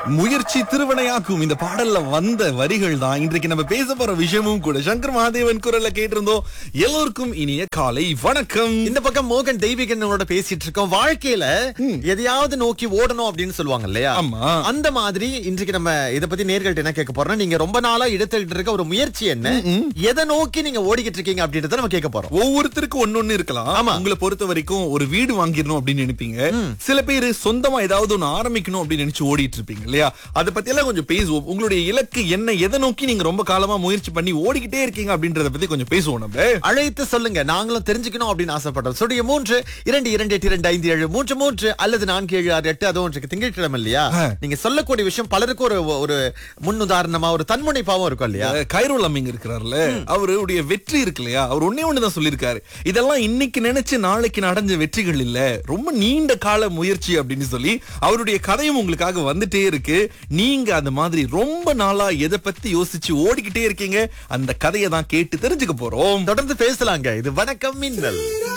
முயற்சி திருவினையாக்கும் இந்த பாடல்ல வந்த வரிகள் தான் இன்றைக்கு நம்ம பேச போற விஷயமும் கூட சங்கர் மகாதேவன் குரல்ல கேட்டிருந்தோம் எல்லோருக்கும் இனிய காலை வணக்கம் இந்த பக்கம் மோகன் தெய்வீகனோட பேசிட்டு இருக்கோம் வாழ்க்கையில எதையாவது நோக்கி ஓடணும் அப்படின்னு சொல்லுவாங்க இல்லையா ஆமா. அந்த மாதிரி இன்றைக்கு நம்ம இத பத்தி நேர்கள்ட்ட என்ன கேட்க போறோம் நீங்க ரொம்ப நாளா எடுத்துக்கிட்டு இருக்க ஒரு முயற்சி என்ன எதை நோக்கி நீங்க ஓடிக்கிட்டு இருக்கீங்க அப்படின்றத நம்ம கேட்க போறோம் ஒவ்வொருத்தருக்கும் ஒன்னொன்னு இருக்கலாம் ஆமா. உங்களை பொறுத்த வரைக்கும் ஒரு வீடு வாங்கிடணும் அப்படின்னு நினைப்பீங்க சில பேர் சொந்தமா ஏதாவது ஒண்ணு ஆரம்பிக்கணும் அப்படின்னு நினைச்சு ஓடிட்டு இருப்பீங்க இல்லையா அதை பத்தி எல்லாம் கொஞ்சம் பேசுவோம் உங்களுடைய இலக்கு என்ன எதை நோக்கி நீங்க ரொம்ப காலமா முயற்சி பண்ணி ஓடிக்கிட்டே இருக்கீங்க அப்படின்றத பத்தி கொஞ்சம் பேசுவோம் நம்ம அழைத்து சொல்லுங்க நாங்களும் தெரிஞ்சுக்கணும் அப்படின்னு ஆசைப்பட்டோம் சுடைய மூன்று இரண்டு இரண்டு எட்டு இரண்டு ஐந்து ஏழு மூன்று மூன்று அல்லது நான்கு ஏழு ஆறு எட்டு அதுவும் இன்றைக்கு திங்கட்கிழமை இல்லையா நீங்க சொல்லக்கூடிய விஷயம் பலருக்கும் ஒரு ஒரு முன்னுதாரணமா ஒரு தன்முனைப்பாவும் இருக்கும் இல்லையா அஹ், கைரோல் அம்மிங் இருக்கிறார்ல அவருடைய வெற்றி இருக்கு இல்லையா அவர் ஒன்னே ஒண்ணுதான் சொல்லியிருக்காரு இதெல்லாம் இன்னைக்கு நினைச்சு நாளைக்கு நடந்த வெற்றிகள் இல்ல ரொம்ப நீண்ட கால முயற்சி அப்படின்னு சொல்லி அவருடைய கதையும் உங்களுக்காக வந்துட்டே இருக்கு நீங்க அந்த மாதிரி ரொம்ப நாளா எதை பத்தி யோசிச்சு ஓடிக்கிட்டே இருக்கீங்க அந்த கதையை தான் கேட்டு தெரிஞ்சுக்க போறோம் தொடர்ந்து பேசலாங்க இது வணக்கம் மின்னல்